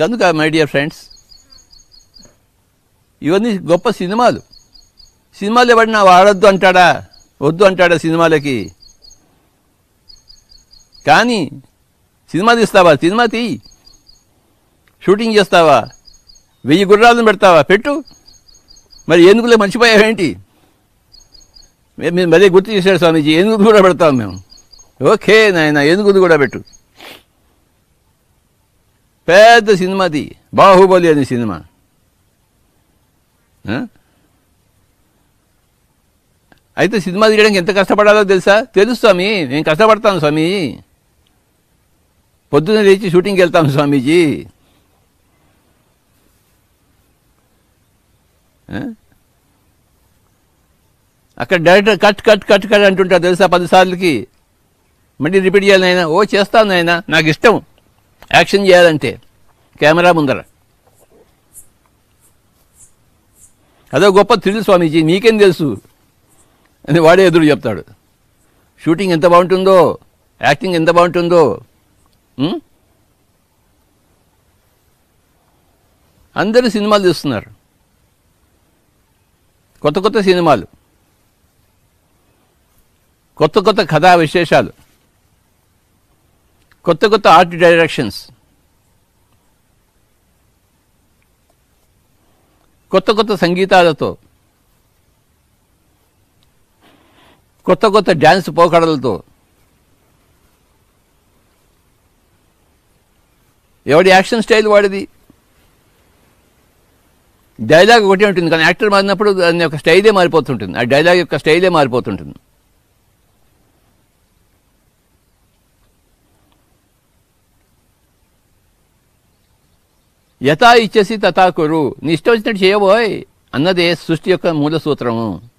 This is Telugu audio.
కనుక మై డియర్ ఫ్రెండ్స్ ఇవన్నీ గొప్ప సినిమాలు సినిమాలు ఎవడన్నా వాడొద్దు అంటాడా వద్దు అంటాడా సినిమాలకి కానీ సినిమా తీస్తావా సినిమా తీ షూటింగ్ చేస్తావా వెయ్యి గుర్రాలను పెడతావా పెట్టు మరి ఏనుగులే మర్చిపోయావేంటి మే- మీరు మరీ గుర్తు చేశాడు స్వామీజీ ఏనుగులు కూడా పెడతాం మేము ఓకే నాయన ఏనుగులు కూడా పెట్టు పెద్ద సినిమాది బాహుబలి అనే సినిమా ఆ? అయితే సినిమా తీయడానికి ఎంత కష్టపడాలో తెలుసా తెలుసు స్వామి నేను కష్టపడతాను స్వామి పొద్దున్న లేచి షూటింగ్కి వెళ్తాను స్వామీజీ ఆ? అక్కడ director cut cut cut cut అంటుంటారు తెలుసా పదిసార్లకి మళ్ళీ రిపీట్ చేయాలి నాయన ఓ చేస్తాను నాయన నాకు ఇష్టం యాక్షన్ చేయాలంటే కెమెరా ముందర అదో గొప్ప థ్రిల్ స్వామీజీ మీకేం తెలుసు అని వాడే ఎదురు చెప్తాడు షూటింగ్ ఎంత బాగుంటుందో యాక్టింగ్ ఎంత బాగుంటుందో ఉం? అందరూ సినిమాలు తీస్తున్నారు కొత్త కొత్త సినిమాలు కొత్త కొత్త కథా విశేషాలు కొత్త కొత్త ఆర్ట్ డైరెక్షన్స్ కొత్త కొత్త సంగీతాలతో కొత్త కొత్త డ్యాన్స్ పోకడలతో ఎవడి యాక్షన్ స్టైల్ వాడిది డైలాగ్ ఒకటే ఉంటుంది కానీ యాక్టర్ మారినప్పుడు దాని యొక్క స్టైలే మారిపోతుంటుంది ఆ డైలాగ్ యొక్క స్టైలే మారిపోతుంటుంది యథా ఇచ్చేసి తథా కురు నీ ఇష్టం వచ్చినట్టు చేయబోయ్ అన్నదే సృష్టి యొక్క మూల సూత్రము